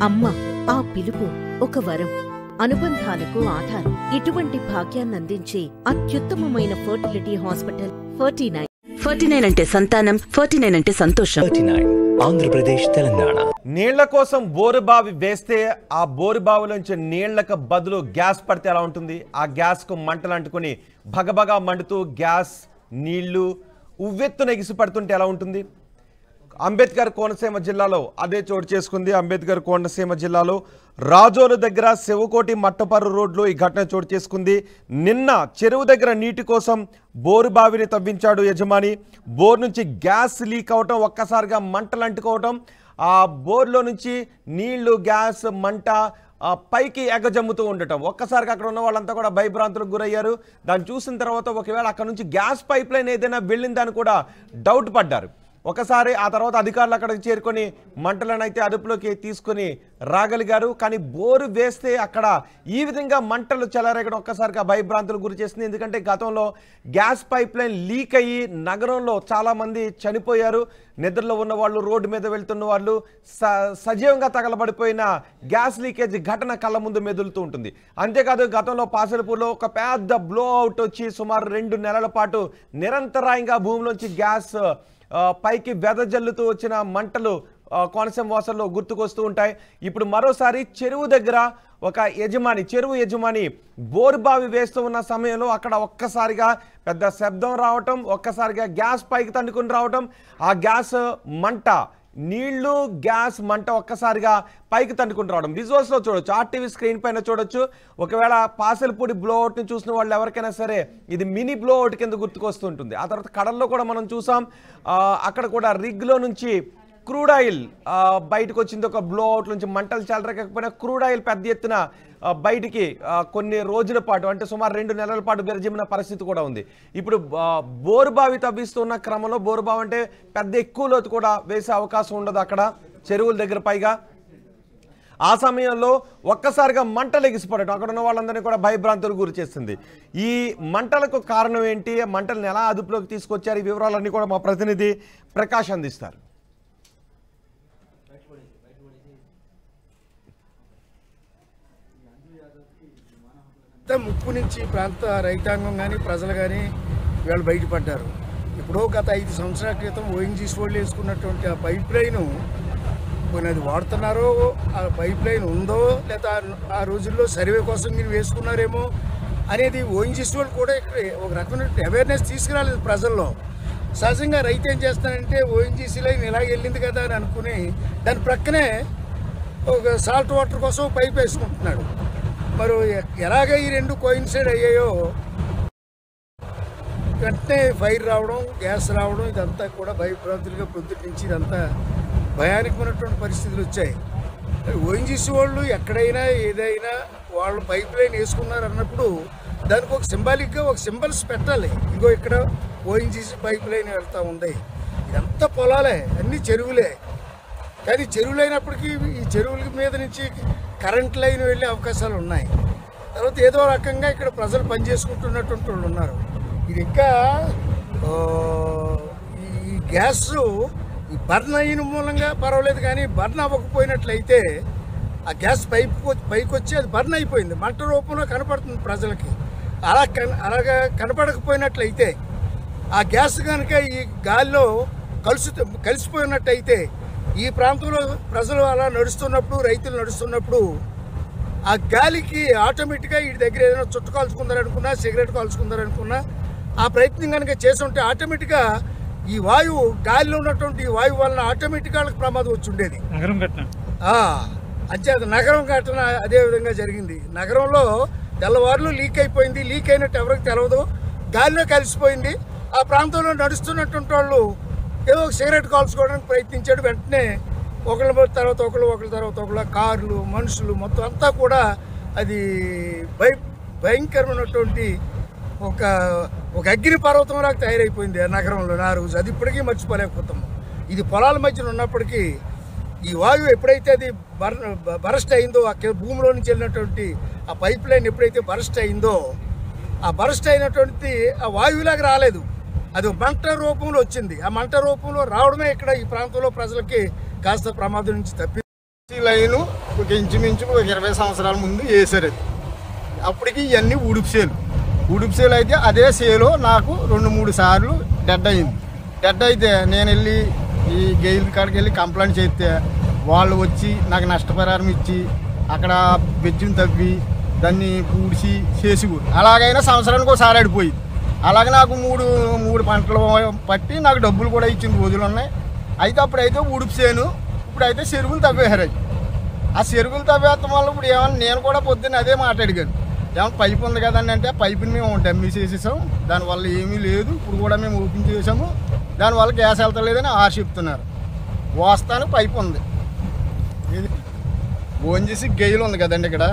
అమ్మ ఆ పిలుపు ఒక వరం అనుబంధాలకు ఆధారం ఇటువంటి భాగ్యాన్నందించే అత్యుత్తమమైన fertility hospital forty nine forty nine అంటే సంతానం ఫార్టీ నైన్ అంటే సంతోషం థర్టీ నైన్ ఆంధ్రప్రదేశ్ తెలంగాణ నీళ్ల కోసం బోరుబావి వేస్తే ఆ బోరుబావిలోంచి నీళ్లకు బదులు గ్యాస్ పడితే ఎలా ఉంటుంది ఆ గ్యాస్కు మంటలు అంటుకొని భగభగా మండుతూ గ్యాస్ నీళ్లు ఉవ్వెత్తున ఎగిసి పడుతుంటే ఎలా ఉంటుంది అంబేద్కర్ కోనసీమ జిల్లాలో అదే చోటు చేసుకుంది అంబేద్కర్ కోనసీమ జిల్లాలో రాజోలు దగ్గర శివకోటి మట్టపర్రు రోడ్లో ఈ ఘటన చోటు చేసుకుంది నిన్న చెరువు దగ్గర నీటి కోసం బోరు బావిని తవ్వించాడు యజమాని బోర్ నుంచి గ్యాస్ లీక్ అవటం ఒక్కసారిగా మంటలు అంటుకోవటం ఆ బోర్లో నుంచి నీళ్లు గ్యాస్ మంట ఆ పైకి ఎగజమ్ముతూ ఉండటం ఒక్కసారిగా అక్కడ ఉన్న వాళ్ళంతా కూడా భయభ్రాంతులకు గురయ్యారు దాన్ని చూసిన తర్వాత ఒకవేళ అక్కడ నుంచి గ్యాస్ పైప్ లైన్ ఏదైనా వెళ్ళిందని కూడా డౌట్ పడ్డారు ఒకసారి ఆ తర్వాత అధికారులు అక్కడికి చేరుకొని మంటలను అయితే అదుపులోకి తీసుకొని రాగలిగారు కానీ బోరు వేస్తే అక్కడ ఈ విధంగా మంటలు చెలరేగడం ఒక్కసారిగా భయభ్రాంతులు గురి చేసింది ఎందుకంటే గతంలో గ్యాస్ పైప్ లైన్ లీక్ అయ్యి నగరంలో చాలామంది చనిపోయారు నిద్రలో ఉన్న వాళ్ళు రోడ్డు మీద వెళ్తున్న వాళ్ళు స సజీవంగా తగలబడిపోయిన గ్యాస్ లీకేజ్ ఘటన కళ్ళ ముందు మెదులుతూ ఉంటుంది అంతేకాదు గతంలో పాసలపూర్లో ఒక పెద్ద బ్లో అవుట్ వచ్చి సుమారు రెండు నెలల పాటు నిరంతరాయంగా భూమిలోంచి గ్యాస్ ఆ, పైకి వెదజల్లుతూ వచ్చిన మంటలు ఆ, కోనసీమ వాసల్లో గుర్తుకొస్తూ ఉంటాయి ఇప్పుడు మరోసారి చెరువు దగ్గర ఒక యజమాని చెరువు యజమాని బోరుబావి వేస్తూ ఉన్న సమయంలో అక్కడ ఒక్కసారిగా పెద్ద శబ్దం రావటం ఒక్కసారిగా గ్యాస్ పైకి తండుకుని రావటం ఆ గ్యాస్ మంట నీళ్లు గ్యాస్ మంట ఒక్కసారిగా పైకి తండుకుని రావడం విజువల్స్లో చూడొచ్చు ఆర్టీవీ స్క్రీన్ పైన చూడొచ్చు ఒకవేళ పాసెలపూడి బ్లో అవుట్ని చూసిన వాళ్ళు ఎవరికైనా సరే ఇది మినీ బ్లో అవుట్ కింద గుర్తుకొస్తుంటుంది ఆ తర్వాత కడల్లో కూడా మనం చూసాం ఆ, అక్కడ కూడా రిగ్లో నుంచి క్రూడ్ ఆయిల్ ఆ, బయటకు వచ్చింది ఒక బ్లో అవుట్ నుంచి మంటలు చెలరకపోయినా క్రూడ్ ఆయిల్ పెద్ద ఎత్తున ఆ, బయటికి ఆ, కొన్ని రోజుల పాటు అంటే సుమారు రెండు నెలల పాటు విరజిమ్మిన పరిస్థితి కూడా ఉంది ఇప్పుడు ఆ, బోరుబావి తవ్విస్తున్న క్రమంలో బోరుబావి అంటే పెద్ద ఎక్కువ లోతు కూడా వేసే అవకాశం ఉండదు అక్కడ చెరువుల దగ్గర పైగా ఆ సమయంలో ఒక్కసారిగా మంటలు ఎగిసిపడటం అక్కడ ఉన్న వాళ్ళందరినీ కూడా భయభ్రాంతులకు గురి చేస్తుంది ఈ మంటలకు కారణం ఏంటి ఆ మంటలను ఎలా అదుపులోకి తీసుకొచ్చారు ఈ వివరాలన్నీ కూడా మా ప్రతినిధి ప్రకాష్ అందిస్తారు అంతా ముప్పు నుంచి ఈ ప్రాంత రైతాంగం కానీ ప్రజలు కానీ వీళ్ళు బయటపడ్డారు ఎప్పుడో గత ఐదు సంవత్సరాల క్రితం ఓఎన్జీసీ వాళ్ళు వేసుకున్నటువంటి ఆ పైప్ లైన్ కొన్ని అది వాడుతున్నారో ఆ పైప్ లైన్ ఉందో లేదా ఆ రోజుల్లో సర్వే కోసం మీరు వేసుకున్నారేమో అనేది ఓఎన్జీసీ వాళ్ళు కూడా ఇక్కడ ఒక రకమైన అవేర్నెస్ తీసుకురాలేదు ప్రజల్లో సహజంగా రైతు ఏం చేస్తానంటే ఓఎన్జీసీ లైన్ ఇలాగ వెళ్ళింది కదా అని అనుకుని దాని ప్రక్కనే ఒక సాల్ట్ వాటర్ కోసం పైప్ వేసుకుంటున్నాడు మరి ఎలాగ ఈ రెండు కోయిన్సైడ్ అయ్యాయో వెంటనే ఫైర్ రావడం గ్యాస్ రావడం ఇదంతా కూడా భయభ్రాంతులుగా పొద్దుటి నుంచి ఇదంతా భయానకమైనటువంటి పరిస్థితులు వచ్చాయి ఓఎన్జీసీ వాళ్ళు ఎక్కడైనా ఏదైనా వాళ్ళు పైప్ లైన్ వేసుకున్నారు అన్నప్పుడు దానికి ఒక సింబాలిక్గా ఒక సింబల్స్ పెట్టాలి ఇగో ఇక్కడ ఓఎన్జీసీ పైప్ లైన్ వెళ్తూ ఉంది ఇదంతా పొలాలే అన్ని చెరువులే కానీ చెరువులైనప్పటికీ ఈ చెరువుల మీద నుంచి కరెంట్ లైన్ వెళ్ళే అవకాశాలు ఉన్నాయి తర్వాత ఏదో రకంగా ఇక్కడ ప్రజలు పనిచేసుకుంటున్నటువంటి వాళ్ళు ఉన్నారు ఇది ఇంకా ఆ, ఈ గ్యాస్ ఈ బర్న్ అయిన మూలంగా పర్వాలేదు కానీ బర్న్ అవ్వకపోయినట్లయితే ఆ గ్యాస్ పైపు పైకి వచ్చి అది బర్న్ అయిపోయింది మంట రూపంలో కనపడుతుంది ప్రజలకి అలా కన అలాగా కనపడకపోయినట్లయితే ఆ గ్యాస్ కనుక ఈ గాలిలో కలుసు కలిసిపోయినట్టయితే ఈ ప్రాంతంలో ప్రజలు అలా నడుస్తున్నప్పుడు రైతులు నడుస్తున్నప్పుడు ఆ గాలికి ఆటోమేటిక్గా ఈ దగ్గర ఏదైనా చుట్టు కాల్చుకుందారనుకున్నా సిగరెట్ కాల్చుకుందారనుకున్నా ఆ ప్రయత్నం కనుక చేస్తుంటే ఆటోమేటిక్గా ఈ వాయువు గాలిలో ఉన్నటువంటి ఈ వాయువు వలన ఆటోమేటిక్గా వాళ్ళకి ప్రమాదం వచ్చి ఉండేది నగరం ఘటన ఆ, అంచేత నగరం ఘటన అదే విధంగా జరిగింది నగరంలో తెల్లవారులు లీక్ అయిపోయింది లీక్ అయినట్టు ఎవరికి తెలియదు గాలిలో కలిసిపోయింది ఆ ప్రాంతంలో నడుస్తున్నటువంటి వాళ్ళు ఏదో ఒక సిగరెట్ కాల్చుకోవడానికి ప్రయత్నించాడు వెంటనే ఒకళ్ళ తర్వాత ఒకళ్ళు ఒకళ్ళ తర్వాత ఒకళ్ళ కార్లు మనుషులు మొత్తం అంతా కూడా అది భయ భయంకరమైనటువంటి ఒక ఒక అగ్ని పర్వతంలాగా తయారైపోయింది ఆ నగరంలో ఆ రోజు అది ఇప్పటికీ మర్చిపోలేకపోతాము ఇది పొలాల మధ్యన ఉన్నప్పటికీ ఈ వాయువు ఎప్పుడైతే అది బర్ బరస్ట్ అయిందో ఆ కి- భూమిలో నుంచి వెళ్ళినటువంటి ఆ పైప్ లైన్ ఎప్పుడైతే బరస్ట్ అయిందో ఆ బరస్ట్ అయినటువంటి ఆ వాయువులాగా రాలేదు అది ఒక మంట రూపంలో వచ్చింది ఆ మంట రూపంలో రావడమే ఇక్కడ ఈ ప్రాంతంలో ప్రజలకి కాస్త ప్రమాదం నుంచి తప్పి లైను ఒక ఇంచుమించు ఒక ఇరవై సంవత్సరాల ముందు వేసారు అది అప్పటికి ఇవన్నీ ఉడుపు సేలు ఉడుపు సేలు అయితే అదే సేలు నాకు రెండు మూడు సార్లు డెడ్ అయింది డెడ్ అయితే నేను వెళ్ళి ఈ గెయిల్ కాడికి వెళ్ళి కంప్లైంట్ చేస్తే వాళ్ళు వచ్చి నాకు నష్టపరిహారం ఇచ్చి అక్కడ బెజ్జిని తవ్వి దాన్ని పూడ్చి చేసిపోరు అలాగైనా సంవత్సరానికి ఒకసారి ఆడిపోయింది అలాగే నాకు మూడు మూడు పంటలు పట్టి నాకు డబ్బులు కూడా ఇచ్చిన రోజులు ఉన్నాయి అయితే అప్పుడైతే ఉడుపు సేను ఇప్పుడైతే చెరువులు తవ్వేశారు అది ఆ చెరువులు తవ్వేస్తాం వల్ల ఇప్పుడు ఏమన్నా నేను కూడా పొద్దున్న అదే మాట్లాడిగాను ఏమన్నా పైప్ ఉంది కదండి అంటే ఆ పైపుని మేము డమ్మీ చేసేసాం దానివల్ల ఏమీ లేదు ఇప్పుడు కూడా మేము ఓపెన్ చేసాము దానివల్ల గ్యాస్ వెళ్తలేదని ఆశ చెప్తున్నారు వస్తాను పైప్ ఉంది ఇది ఓన్ చేసి గెయ్యలు ఉంది కదండి ఇక్కడ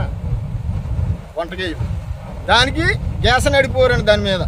వంట గెయ్యలు దానికి గ్యాస్ నడిపోరండి దాని మీద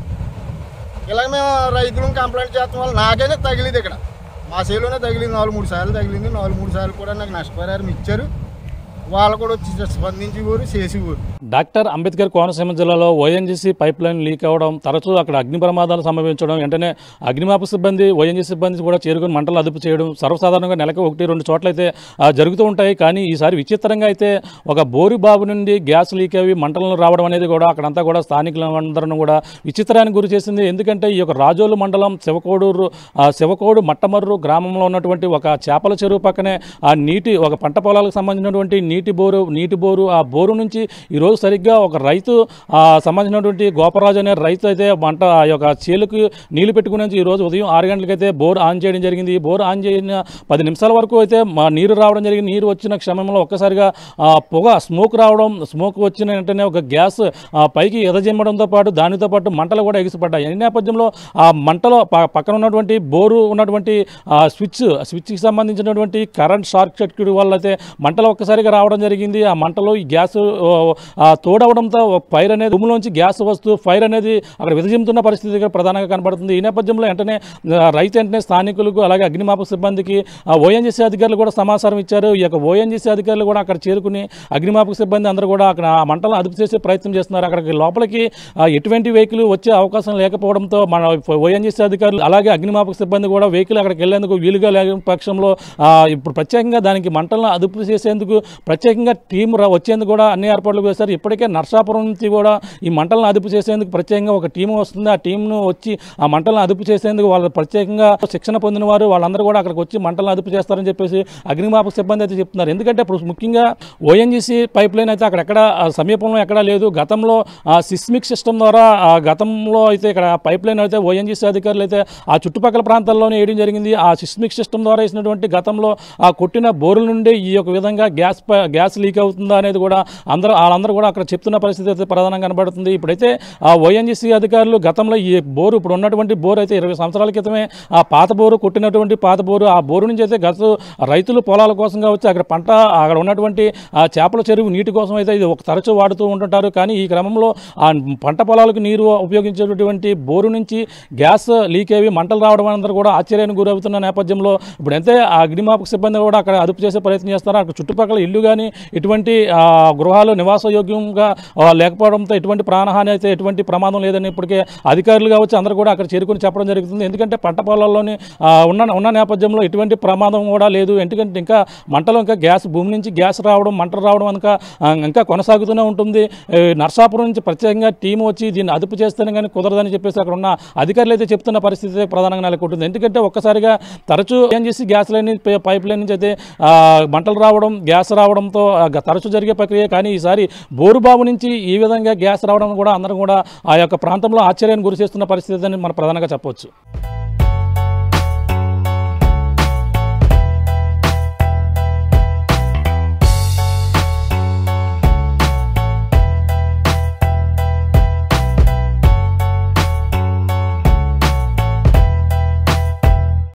ఇలాగ మేము రైతులను కంప్లైంట్ చేస్తాం వల్ల నాకైతే తగిలింది ఇక్కడ మా సేలోనే తగిలింది నాలుగు మూడు సార్లు తగిలింది నాలుగు మూడు సార్లు కూడా నాకు నష్టపరిహారం ఇచ్చారు వాళ్ళు కూడా వచ్చి స్పందించి ఊరు చేసి ఊరు డాక్టర్ అంబేద్కర్ కోనసీమ జిల్లాలో ఓఎన్జీసీ పైప్ లైన్ లీక్ అవ్వడం తరచూ అక్కడ అగ్ని ప్రమాదాలు సంభవించడం వెంటనే అగ్నిమాపక సిబ్బంది ఓఎన్జీ సిబ్బంది కూడా చేరుకుని మంటలు అదుపు చేయడం సర్వసాధారణంగా నెలకు ఒకటి రెండు చోట్ల అయితే ఆ, జరుగుతూ ఉంటాయి కానీ ఈసారి విచిత్రంగా అయితే ఒక బోరు బాబు నుండి గ్యాస్ లీక్ అవి మంటలను రావడం అనేది కూడా అక్కడంతా కూడా స్థానికులందరూ కూడా విచిత్రానికి గురి చేసింది ఎందుకంటే ఈ యొక్క రాజోలు మండలం శివకోడూరు ఆ, శివకోడు మట్టమర్రు గ్రామంలో ఉన్నటువంటి ఒక చేపల చెరువు పక్కనే ఆ నీటి ఒక పంట పొలాలకు సంబంధించినటువంటి నీటి బోరు నీటి బోరు ఆ బోరు నుంచి ఈరోజు సరిగ్గా ఒక రైతు ఆ, సంబంధించినటువంటి గోపరాజు అనే రైతు అయితే మంట ఆ యొక్క చేలుకు నీళ్లు పెట్టుకునే ఈ రోజు ఉదయం ఆరు గంటలకైతే బోర్ ఆన్ చేయడం జరిగింది ఈ బోర్ ఆన్ చేసిన పది నిమిషాల వరకు అయితే మా నీరు రావడం జరిగింది నీరు వచ్చిన క్షమంలో ఒక్కసారిగా ఆ, పొగ స్మోక్ రావడం స్మోక్ వచ్చిన వెంటనే ఒక గ్యాస్ ఆ, పైకి ఎదజెమ్మడంతో పాటు దానితో పాటు మంటలు కూడా ఎగిసిపడ్డాయి ఈ నేపథ్యంలో ఆ మంటలో ప- పక్కన ఉన్నటువంటి బోరు ఉన్నటువంటి ఆ, స్విచ్ స్విచ్కి సంబంధించినటువంటి కరెంట్ షార్ట్ సర్క్యూట్ వల్ల అయితే మంటలు ఒక్కసారిగా రావడం జరిగింది ఆ మంటలో ఈ గ్యాస్ ఓ, ఆ, తోడవడంతో ఒక ఫైర్ అనేది రూమ్లోంచి గ్యాస్ వస్తూ ఫైర్ అనేది అక్కడ విదజిమ్తున్న పరిస్థితి ఇక్కడ ప్రధానంగా కనబడుతుంది ఈ నేపథ్యంలో వెంటనే ఆ, రైతు వెంటనే స్థానికులకు అలాగే అగ్నిమాపక సిబ్బందికి ఓఎన్జీసీ అధికారులు కూడా సమాచారం ఇచ్చారు ఈ యొక్క ఓఎన్జీసీ అధికారులు కూడా అక్కడ చేరుకుని అగ్నిమాపక సిబ్బంది అందరూ కూడా అక్కడ ఆ మంటలను అదుపు చేసే ప్రయత్నం చేస్తున్నారు అక్కడికి లోపలికి ఆ, ఎటువంటి వెహికల్ వచ్చే అవకాశం లేకపోవడంతో మన ఓఎన్జీసీ అధికారులు అలాగే అగ్నిమాపక సిబ్బంది కూడా వెహికల్ అక్కడికి వెళ్లేందుకు వీలుగా లేని పక్షంలో ఆ, ఇప్పుడు ప్రత్యేకంగా దానికి మంటలను అదుపు చేసేందుకు ప్రత్యేకంగా టీం రా వచ్చేందుకు కూడా అన్ని ఏర్పాట్లు చేశారు ఇప్పటికే నర్సాపురం నుంచి కూడా ఈ మంటలను అదుపు చేసేందుకు ప్రత్యేకంగా ఒక టీం వస్తుంది ఆ టీంను వచ్చి ఆ మంటలను అదుపు చేసేందుకు వాళ్ళు ప్రత్యేకంగా శిక్షణ పొందిన వారు వాళ్ళందరూ కూడా అక్కడికి వచ్చి మంటలను అదుపు చేస్తారని చెప్పేసి అగ్నిమాపక సిబ్బంది అయితే చెప్తున్నారు ఎందుకంటే ఇప్పుడు ముఖ్యంగా ఓఎన్జీసీ పైప్ లైన్ అయితే అక్కడెక్కడ ఆ, సమీపంలో ఎక్కడా లేదు గతంలో ఆ సిస్మిక్ సిస్టమ్ ద్వారా ఆ గతంలో అయితే ఇక్కడ పైప్ లైన్ అయితే ఓఎన్జీసీ అధికారులు అయితే ఆ చుట్టుపక్కల ప్రాంతాల్లోనే వేయడం జరిగింది ఆ సిస్మిక్ సిస్టమ్ ద్వారా వేసినటువంటి గతంలో ఆ కొట్టిన బోరుల నుండి ఈ యొక్క విధంగా గ్యాస్ ప- గ్యాస్ లీక్ అవుతుందా అనేది కూడా అందరూ వాళ్ళందరూ కూడా అక్కడ చెప్తున్న పరిస్థితి అయితే ప్రధానంగా కనబడుతుంది ఇప్పుడైతే ఆ ఓఎన్జీసీ అధికారులు గతంలో ఈ బోరు ఇప్పుడు ఉన్నటువంటి బోరు అయితే ఇరవై సంవత్సరాల క్రితమే ఆ పాత బోరు కొట్టినటువంటి పాత బోరు ఆ బోరు నుంచి అయితే గత రైతులు పొలాల కోసం కావచ్చు అక్కడ పంట అక్కడ ఉన్నటువంటి ఆ చేపల చెరువు నీటి కోసం అయితే ఇది ఒక తరచూ వాడుతూ ఉంటుంటారు కానీ ఈ క్రమంలో ఆ పంట పొలాలకు నీరు ఉపయోగించేటటువంటి బోరు నుంచి గ్యాస్ లీక్ అయ్యి మంటలు రావడం అందరూ కూడా ఆశ్చర్యానికి గురవుతున్న నేపథ్యంలో ఇప్పుడు అయితే ఆ అగ్నిమాపక సిబ్బంది కూడా అక్కడ అదుపు చేసే ప్రయత్నం చేస్తారు అక్కడ చుట్టుపక్కల ఇల్లు కానీ ఎటువంటి ఆ, గృహాలు నివాసయోగ్యంగా ఆ, లేకపోవడంతో ఎటువంటి ప్రాణహాని అయితే ఎటువంటి ప్రమాదం లేదని ఇప్పటికే అధికారులు కావచ్చు అందరూ కూడా అక్కడ చేరుకుని చెప్పడం జరుగుతుంది ఎందుకంటే పంట పొలాల్లోని ఆ, ఉన్న ఉన్న నేపథ్యంలో ఎటువంటి ప్రమాదం కూడా లేదు ఎందుకంటే ఇంకా మంటలు ఇంకా గ్యాస్ భూమి నుంచి గ్యాస్ రావడం మంటలు రావడం ఇంకా ఆ, ఇంకా కొనసాగుతూనే ఉంటుంది ఏ, నర్సాపురం నుంచి ప్రత్యేకంగా టీం వచ్చి దీన్ని అదుపు చేస్తేనే కానీ కుదరదని చెప్పేసి అక్కడ ఉన్న అధికారులు అయితే చెప్తున్న పరిస్థితి అయితే ప్రధానంగా నెలకొంటుంది ఎందుకంటే ఒక్కసారిగా తరచూ ఏం చేసి గ్యాస్ లైన్ నుంచి పై- పైప్ లైన్ నుంచి అయితే ఆ, మంటలు రావడం గ్యాస్ రావడంతో ఆ, గ- తరచూ జరిగే ప్రక్రియ కానీ ఈసారి బోరుబాబు నుంచి ఈ విధంగా గ్యాస్ రావడం కూడా అందరం కూడా ఆ యొక్క ప్రాంతంలో ఆశ్చర్యాన్ని గురి చేస్తున్న పరిస్థితి అని మనం ప్రధానంగా చెప్పవచ్చు